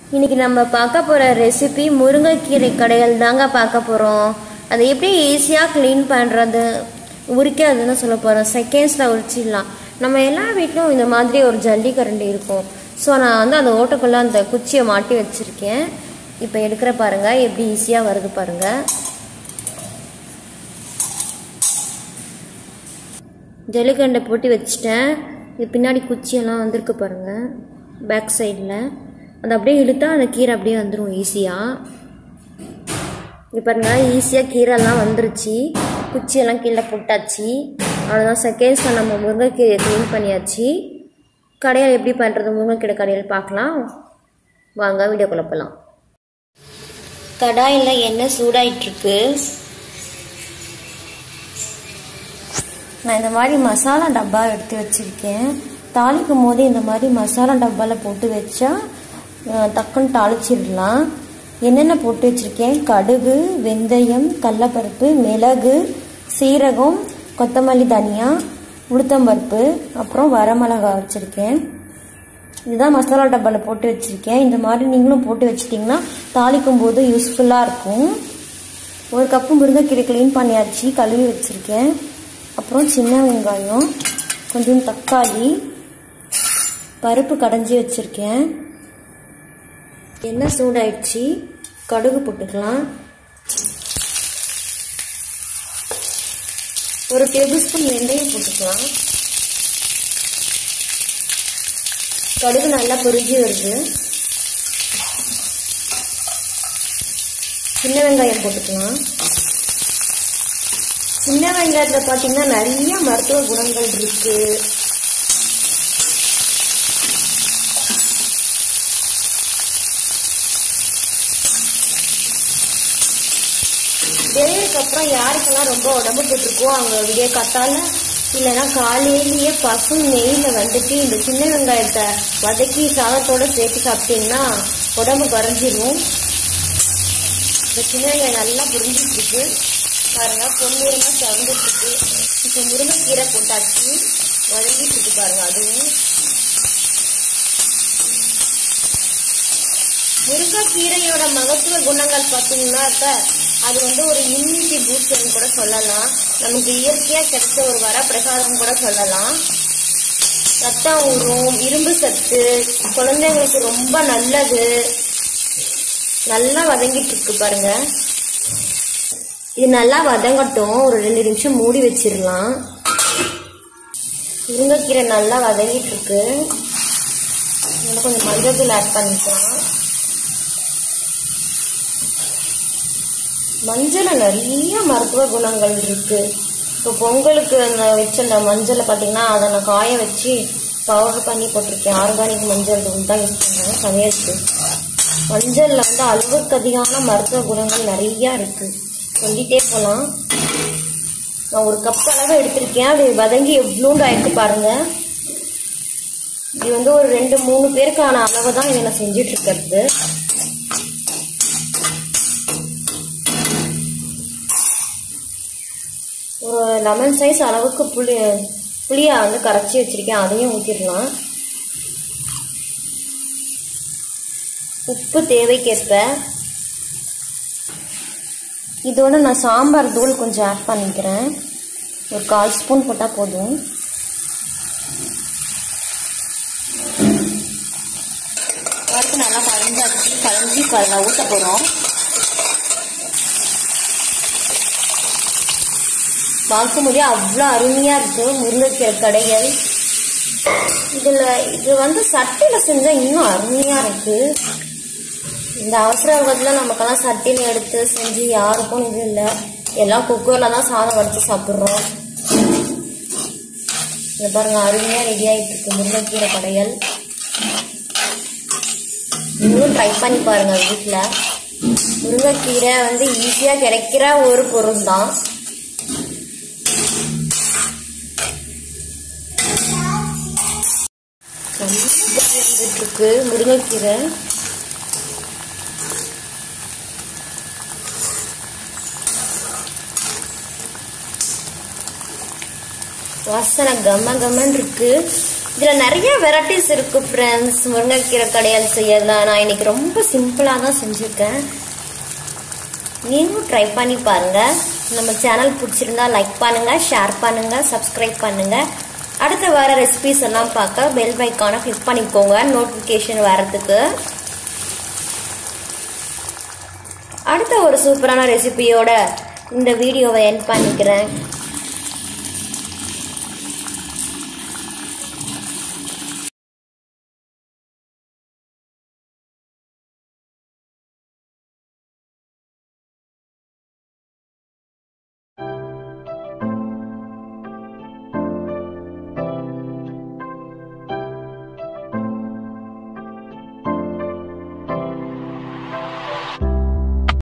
இன்னைக்கு நம்ம பார்க்க போகிற ரெசிபி முருங்கைக்கீரை கடைகள் தாங்க பார்க்க போகிறோம் அதை எப்படி ஈஸியாக க்ளீன் பண்ணுறது உரிக்காதுன்னு சொல்ல போகிறோம் செகண்ட்ஸில் உரிச்சிடலாம் நம்ம எல்லா வீட்லையும் இந்த மாதிரி ஒரு ஜல்லி கரண்டி இருக்கும் ஸோ நான் வந்து அந்த ஓட்டக்குள்ளே அந்த குச்சியை மாட்டி வச்சுருக்கேன் இப்போ எடுக்கிற பாருங்கள் எப்படி ஈஸியாக வருது பாருங்கள் ஜல்லிக்கண்டை போட்டு வச்சுட்டேன் இது பின்னாடி குச்சியெல்லாம் வந்திருக்கு பாருங்கள் பேக் சைடில் அது அப்படியே இழுத்தா அந்த கீரை அப்படியே வந்துடும் ஈஸியாக இப்போ பாருங்க ஈஸியாக கீரைலாம் வந்துருச்சு குச்சியெல்லாம் கீழே போட்டாச்சு அவ்வளோதான் செகண்ட்ஸில் நம்ம முருங்கைக்கீரை க்ளீன் பண்ணியாச்சு கடையில் எப்படி பண்ணுறது முருங்கைக்கீரை கடையில் பார்க்கலாம் வாங்க வீடியோக்குள்ள போகலாம் கடாயில் எண்ணெய் சூடாயிட்ருக்கு நான் இந்த மாதிரி மசாலா டப்பா எடுத்து வச்சுருக்கேன் தாளிக்கும் போது இந்த மாதிரி மசாலா டப்பாவில் போட்டு வச்சா அஹ், டக்குன்னு தாளிச்சிடலாம் என்னென்ன போட்டு வச்சுருக்கேன் கடுகு வெந்தயம் கடலப்பருப்பு மிளகு சீரகம் கொத்தமல்லி தனியா உளுத்தம்பருப்பு அப்புறம் வரமிளகா வச்சுருக்கேன் இதுதான் மசாலா டப்பாவில் போட்டு வச்சுருக்கேன் இந்த மாதிரி நீங்களும் போட்டு வச்சிட்டிங்கன்னா தாளிக்கும் போது யூஸ்ஃபுல்லாக இருக்கும் ஒரு கப்பு முருங்கைக்கீரை க்ளீன் பண்ணியாச்சு கழுவி வச்சுருக்கேன் அப்புறம் சின்ன வெங்காயம் கொஞ்சம் தக்காளி பருப்பு கடைஞ்சி வச்சுருக்கேன் எண்ணெய் சூடாயிடுச்சு கடுகு போட்டுக்கலாம் ஒரு டேபிள் ஸ்பூன் வெந்தயம் போட்டுக்கலாம் கடுகு நல்லா பொரிஞ்சு வருது சின்ன வெங்காயம் போட்டுக்கலாம் சின்ன வெங்காயத்தில் பார்த்தீங்கன்னா நிறைய மருத்துவ குணங்கள் இருக்கு டெலிவரிக்கு அப்புறம் யாருக்கெல்லாம் ரொம்ப உடம்பு போட்டிருக்கோ அவங்க விடிய கத்தால இல்லைன்னா காலையிலேயே பசு நெய்யில் வந்துட்டு இந்த சின்ன வெங்காயத்தை வதக்கி சாதத்தோட சேர்த்து சாப்பிட்டீங்கன்னா உடம்பு குறைஞ்சிரும் இந்த சின்ன வெங்காயம் நல்லா புரிஞ்சிட்டு இருக்கு பாருங்க பொன்னிறமா சவந்துட்டு இருக்கு இப்போ முருங்கைக்கீரை போட்டாச்சு வதங்கிட்டு இருக்கு பாருங்க அதுவும் முருங்கைக்கீரையோட மகத்துவ குணங்கள் பார்த்தீங்கன்னா இப்ப அது வந்து ஒரு இம்யூனிட்டி பூஸ்டர்னு கூட சொல்லலாம் நமக்கு இயற்கையா கிடைச்ச ஒரு வரப்பிரசாதம் கூட சொல்லலாம் ரத்தம் ஊறும் இரும்பு சத்து குழந்தைங்களுக்கு ரொம்ப நல்லது நல்லா வதங்கிட்டு இருக்கு பாருங்க இது நல்லா வதங்கட்டும் ஒரு ரெண்டு நிமிஷம் மூடி வச்சிடலாம் முருங்கைக்கீரை நல்லா வதங்கிட்டு இருக்கு இதுல கொஞ்சம் மஞ்சள் தூள் ஆட் பண்ணிக்கலாம் மஞ்சள்ல நிறைய மருத்துவ குணங்கள் இருக்கு இப்போ பொங்கலுக்கு அந்த வச்ச அந்த மஞ்சளை பார்த்தீங்கன்னா அதை நான் காய வச்சு பவுடர் பண்ணி போட்டிருக்கேன் ஆர்கானிக் மஞ்சள் தூள் தான் யூஸ் பண்ணுறேன் சமையலுக்கு மஞ்சள்ல வந்து அளவுக்கு அதிகமான மருத்துவ குணங்கள் நிறைய இருக்கு சொல்லிட்டே போகலாம் நான் ஒரு கப் அளவு எடுத்திருக்கேன் அது வதங்கி எவ்வளோண்டு ஆயிருக்கு பாருங்க இது வந்து ஒரு ரெண்டு மூணு பேருக்கான அளவு தான் இதை நான் செஞ்சுட்டு இருக்கிறது ஒரு லெமன் சைஸ் அளவுக்கு புளி புளியை வந்து கரைச்சி வச்சிருக்கேன் அதையும் ஊற்றிடலாம் உப்பு தேவைக்கேற்ப இதோட நான் சாம்பார் தூள் கொஞ்சம் ஆட் பண்ணிக்கிறேன் ஒரு கால் ஸ்பூன் போட்டால் போதும் பருப்பு நல்லா கரைஞ்சாச்சு கரைஞ்சி அதில் ஊற்ற போகிறோம் பார்க்கும்போதே அவ்வளோ அருமையாக இருக்கு முருங்கைக்கீரை கடைகள் இதில் இது வந்து சட்டியில் செஞ்சால் இன்னும் அருமையாக இருக்கு இந்த அவசர காலத்தில் நமக்கெல்லாம் சட்டியில் எடுத்து செஞ்சு யாருக்கும் இது இல்லை எல்லாம் குக்கரில் தான் சாதம் வடித்து சாப்பிட்றோம் இதை பாருங்க அருமையாக ரெடி ஆகிட்டு இருக்கு முருங்கைக்கீரை கடைகள் நீங்களும் ட்ரை பண்ணி பாருங்க வீட்டில் முருங்கைக்கீரை வந்து ஈஸியாக கிடைக்கிற ஒரு பொருள் தான் வந்துட்டு இருக்கு முருங்கைக்கீரை வாசனை கம்ம கம்மன் இருக்கு இதில் நிறைய வெரைட்டிஸ் இருக்கு ஃப்ரெண்ட்ஸ் முருங்கைக்கீரை கடையால் செய்யலாம் நான் இன்னைக்கு ரொம்ப சிம்பிளாக தான் செஞ்சுருக்கேன் நீங்களும் ட்ரை பண்ணி பாருங்க நம்ம சேனல் பிடிச்சிருந்தா லைக் பண்ணுங்க ஷேர் பண்ணுங்க சப்ஸ்கிரைப் பண்ணுங்க அடுத்து வர ரெசிபிஸ் எல்லாம் பார்க்க பெல் பைக்கான கிளிக் பண்ணிக்கோங்க நோட்டிஃபிகேஷன் வரதுக்கு அடுத்த ஒரு சூப்பரான ரெசிபியோட இந்த வீடியோவை என் பண்ணிக்கிறேன்